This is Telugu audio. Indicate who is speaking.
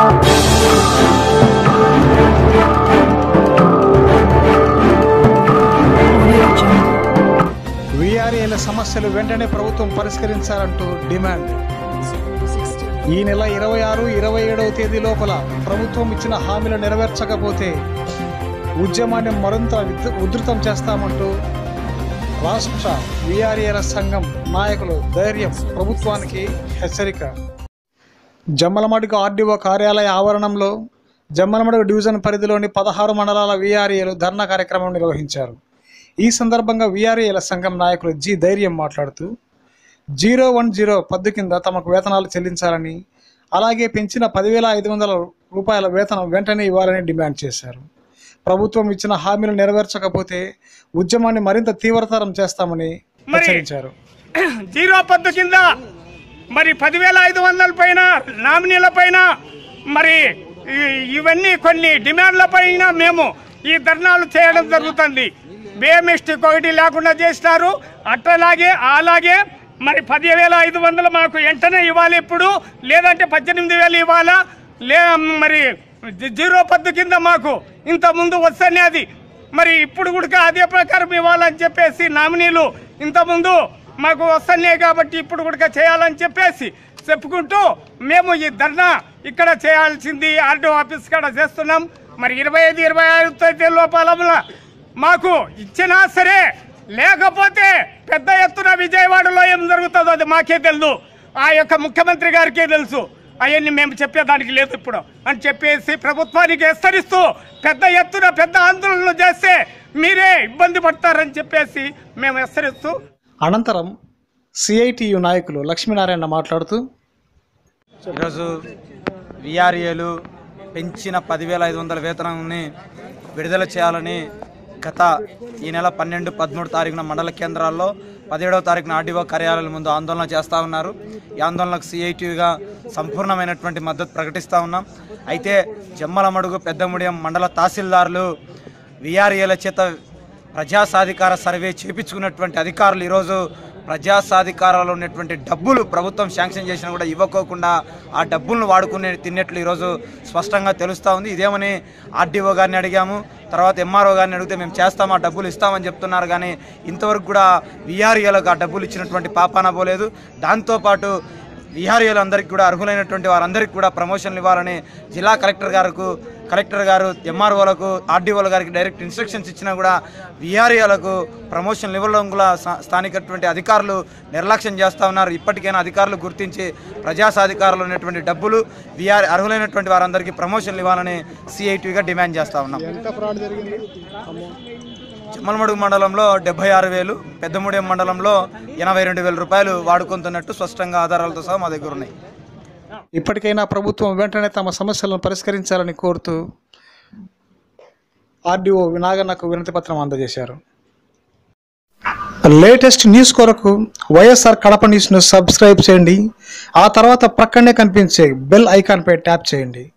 Speaker 1: వీఆర్ఏల సమస్యలు వెంటనే ప్రభుత్వం పరిష్కరించాలంటూ డిమాండ్ ఈ నెల ఇరవై ఆరు ఇరవై ఏడవ తేదీ లోపల ప్రభుత్వం ఇచ్చిన హామీలు నెరవేర్చకపోతే ఉద్యమాన్ని మరింత విద్- ఉధృతం చేస్తామంటూ రాష్ట్ర వీఆర్ఏల సంఘం నాయకులు ధైర్యం ప్రభుత్వానికి హెచ్చరిక జమ్మలమడుగు ఆర్డీఓ కార్యాలయ ఆవరణంలో జమ్మలమడుగు డివిజన్ పరిధిలోని పదహారు మండలాల వీఆర్ఏలు ధర్నా కార్యక్రమం నిర్వహించారు ఈ సందర్భంగా వీఆర్ఏల సంఘం నాయకులు జి ధైర్యం మాట్లాడుతూ జీరో వన్ జీరో పద్దు కింద తమకు వేతనాలు చెల్లించాలని అలాగే పెంచిన పదివేల ఐదు వందల రూపాయల వేతనం వెంటనే ఇవ్వాలని డిమాండ్ చేశారు ప్రభుత్వం ఇచ్చిన హామీలు నెరవేర్చకపోతే ఉద్యమాన్ని మరింత తీవ్రతరం చేస్తామని
Speaker 2: మరి-
Speaker 1: హెచ్చరించారు
Speaker 2: జీరో పద్దు కింద మరి పదివేల ఐదు వందల పైన నామినీల పైన మరి ఈ- ఇవన్నీ కొన్ని డిమాండ్ల పైన మేము ఈ ధర్నాలు చేయడం జరుగుతుంది బిఎంఎస్టీ ఒకటి లేకుండా చేసినారు అట్లాగే అలాగే మరి పదివేల ఐదు వందలు మాకు వెంటనే ఇవ్వాలి ఇప్పుడు లేదంటే పద్దెనిమిది వేలు ఇవ్వాలా లే మరి జీ- జీరో పద్దు కింద మాకు ఇంత ముందు వస్తేనే అది మరి ఇప్పుడు కూడా అదే ప్రకారం ఇవ్వాలని చెప్పేసి నామినీలు ఇంతకుముందు మాకు వస్తున్నాయి కాబట్టి ఇప్పుడు కూడా చేయాలని చెప్పేసి చెప్పుకుంటూ మేము ఈ ధర్నా ఇక్కడ చేయాల్సింది ఆర్డీఓ ఆఫీస్ కాడ చేస్తున్నాం మరి ఇరవై ఐదు ఇరవై ఐదు తేదీ లోపల మాకు ఇచ్చినా సరే లేకపోతే పెద్ద ఎత్తున విజయవాడలో ఏం జరుగుతుందో అది మాకే తెలుసు ఆ యొక్క ముఖ్యమంత్రి గారికే తెలుసు అవన్నీ మేము చెప్పేదానికి లేదు ఇప్పుడు అని చెప్పేసి ప్రభుత్వానికి హెచ్చరిస్తూ పెద్ద ఎత్తున పెద్ద ఆందోళనలు చేస్తే మీరే ఇబ్బంది పడతారని చెప్పేసి మేము హెచ్చరిస్తూ
Speaker 1: అనంతరం సిఐటియు నాయకులు లక్ష్మీనారాయణ మాట్లాడుతూ
Speaker 3: ఈరోజు విఆర్ఏలు పెంచిన పదివేల ఐదు వందల వేతనాన్ని విడుదల చేయాలని గత ఈ నెల పన్నెండు పదమూడు తారీఖున మండల కేంద్రాల్లో పదిహేడవ తారీఖున ఆర్డీఓ కార్యాలయాల ముందు ఆందోళన చేస్తూ ఉన్నారు ఈ ఆందోళనకు సిఐటిగా సంపూర్ణమైనటువంటి మద్దతు ప్రకటిస్తూ ఉన్నాం అయితే జమ్మలమడుగు పెద్దముడియం మండల తహసీల్దారులు విఆర్ఏల చేత ప్రజా సాధికార సర్వే చేపించుకున్నటువంటి అధికారులు ఈరోజు ప్రజా సాధికారాలు ఉన్నటువంటి డబ్బులు ప్రభుత్వం శాంక్షన్ చేసినా కూడా ఇవ్వకోకుండా ఆ డబ్బులను వాడుకునే తిన్నట్లు ఈరోజు స్పష్టంగా తెలుస్తూ ఉంది ఇదేమని ఆర్డీఓ గారిని అడిగాము తర్వాత ఎంఆర్ఓ గారిని అడిగితే మేము చేస్తాం ఆ డబ్బులు ఇస్తామని చెప్తున్నారు కానీ ఇంతవరకు కూడా విఆర్ఏలకు ఆ డబ్బులు ఇచ్చినటువంటి పాపాన పోలేదు దాంతోపాటు విహారీయులు అందరికీ కూడా అర్హులైనటువంటి వారందరికీ కూడా ప్రమోషన్లు ఇవ్వాలని జిల్లా కలెక్టర్ గారికి కలెక్టర్ గారు ఎంఆర్ఓలకు ఆర్డీఓల గారికి డైరెక్ట్ ఇన్స్ట్రక్షన్స్ ఇచ్చినా కూడా విఆర్ఏలకు ప్రమోషన్లు ఇవ్వడం కూడా స్థా- స్థానికటువంటి అధికారులు నిర్లక్ష్యం చేస్తూ ఉన్నారు ఇప్పటికైనా అధికారులు గుర్తించి ప్రజా సాధికారులు ఉన్నటువంటి డబ్బులు విఆర్ అర్హులైనటువంటి వారందరికీ ప్రమోషన్లు ఇవ్వాలని సిఐటిగా డిమాండ్ చేస్తూ ఉన్నాం చిమ్మలమడుగు మండలంలో డెబ్బై ఆరు వేలు పెద్దమూడెం మండలంలో ఎనభై రెండు వేల రూపాయలు వాడుకుంటున్నట్టు స్పష్టంగా ఆధారాలతో సహా మా దగ్గర ఉన్నాయి
Speaker 1: ఇప్పటికైనా ప్రభుత్వం వెంటనే తమ సమస్యలను పరిష్కరించాలని కోరుతూ ఆర్డీఓ నాగన్నకు వినతి పత్రం అందజేశారు లేటెస్ట్ న్యూస్ కొరకు వైఎస్ఆర్ కడప న్యూస్ను సబ్స్క్రైబ్ చేయండి ఆ తర్వాత ప్రక్కనే కనిపించే బెల్ ఐకాన్పై ట్యాప్ చేయండి